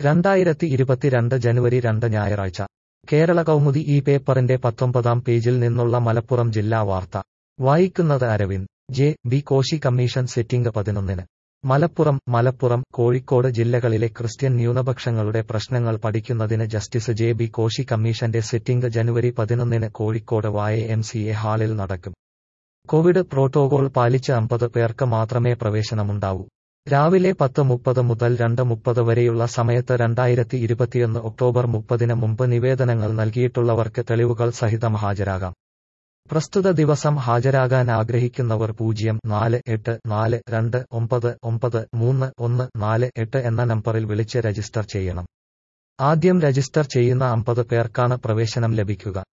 രണ്ടായിരത്തി ഇരുപത്തിരണ്ട് ജനുവരി രണ്ട് ഞായറാഴ്ച കേരള കൗമുദി ഈ പേപ്പറിന്റെ പത്തൊമ്പതാം പേജിൽ നിന്നുള്ള മലപ്പുറം ജില്ലാ വാർത്ത വായിക്കുന്നത് Aravind J B Koshy commission sitting പതിനൊന്നിന് മലപ്പുറം മലപ്പുറം കോഴിക്കോട് ജില്ലകളിലെ ക്രിസ്ത്യൻ ന്യൂനപക്ഷങ്ങളുടെ പ്രശ്നങ്ങൾ പഠിക്കുന്നതിന് ജസ്റ്റിസ് ജെ ബി കോശി കമ്മീഷന്റെ സിറ്റിംഗ് ജനുവരി പതിനൊന്നിന് കോഴിക്കോട് വായ എം സി എ ഹാളിൽ നടക്കും കോവിഡ് പ്രോട്ടോകോൾ പാലിച്ച് അമ്പത് പേർക്ക് മാത്രമേ പ്രവേശനമുണ്ടാവൂ രാവിലെ പത്ത് മുപ്പത് മുതൽ രണ്ട് മുപ്പത് വരെയുള്ള സമയത്ത് രണ്ടായിരത്തി ഇരുപത്തിയൊന്ന് ഒക്ടോബർ മുപ്പതിന് മുമ്പ് നിവേദനങ്ങൾ നൽകിയിട്ടുള്ളവർക്ക് തെളിവുകൾ സഹിതം ഹാജരാകാം പ്രസ്തുത ദിവസം ഹാജരാകാൻ ആഗ്രഹിക്കുന്നവർ പൂജ്യം നാല് എട്ട് നാല് രണ്ട് ഒമ്പത് ഒമ്പത് മൂന്ന് ഒന്ന് നാല് എട്ട് എന്ന നമ്പറിൽ വിളിച്ച് രജിസ്റ്റർ ചെയ്യണം ആദ്യം രജിസ്റ്റർ ചെയ്യുന്ന അമ്പത് പേർക്കാണ് പ്രവേശനം ലഭിക്കുക